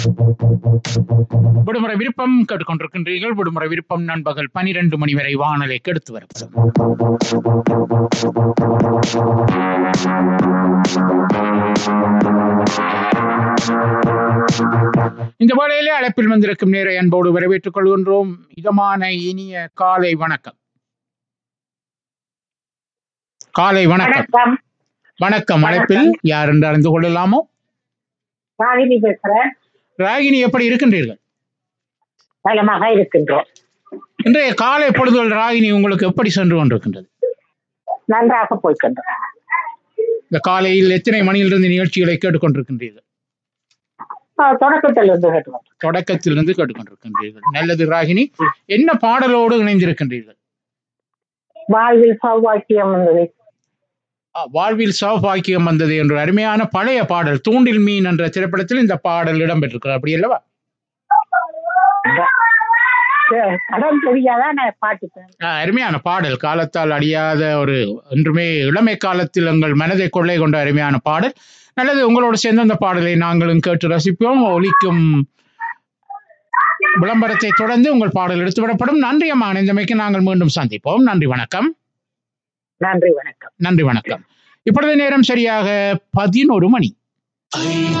விடுமுறை விருப்பம் கேட்டுக்கொண்டிருக்கின்றீர்கள் விடுமுறை விருப்பம் நண்பகல் பனிரெண்டு மணி வரை வானலை கெடுத்து வரப்படும் இந்த வேளையிலே அழைப்பில் வந்திருக்கும் நேரை அன்போடு வரவேற்றுக் கொள்கின்றோம் இதமான இனிய காலை வணக்கம் காலை வணக்கம் வணக்கம் வணக்கம் அழைப்பில் யார் என்று அறிந்து கொள்ளலாமோ ராகினி பேசுறேன் ராகினி எப்படி இருக்கின்றீர்கள் நலமாக இருக்கின்றோம் இன்றைய காலை பொழுதுகள் ராகினி உங்களுக்கு எப்படி சென்று கொண்டிருக்கின்றது நன்றாக போய்கின்றோம் இந்த காலையில் எத்தனை மணியிலிருந்து நிகழ்ச்சிகளை கேட்டுக்கொண்டிருக்கின்றீர்கள் ஆஹ் தொடக்கத்தில் இருந்து கேட்டுவோம் தொடக்கத்திலிருந்து கேட்டுக்கொண்டிருக்கின்றீர்கள் நல்லது ராகினி என்ன பாடலோடு இணைந்திருக்கின்றீர்கள் வாழ்வில் சௌபாக்கியம் என்பதை ஆ, வாழ்வில் சௌபாக்கியம் வந்தது என்ற அருமையான பழைய பாடல் தூண்டில் மீன் என்ற திரைப்படத்தில் இந்த பாடல் இடம்பெற்றிருக்கிறது அப்படி அல்லவா கடன் தெரியாதா நான் பாட்டுப்பேன் ஆ, அருமையான பாடல் காலத்தால் அழியாத ஒரு என்றுமே இளமை காலத்தில் எங்கள் மனதை கொள்ளை கொண்ட அருமையான பாடல் நல்லது உங்களோடு சேர்ந்து அந்த பாடலை நாங்களும் கேட்டு ரசிப்போம் ஒலிக்கும் விளம்பரத்தை தொடர்ந்து உங்கள் பாடல் எடுத்துவிடப்படும் நன்றி அம்மா இணைந்தமைக்கு நாங்கள் மீண்டும் சந்திப்போம் நன்றி வணக்கம் நன்றி வணக்கம் நன்றி வணக்கம் இப்பொழுது நேரம் சரியாக பதினோரு மணி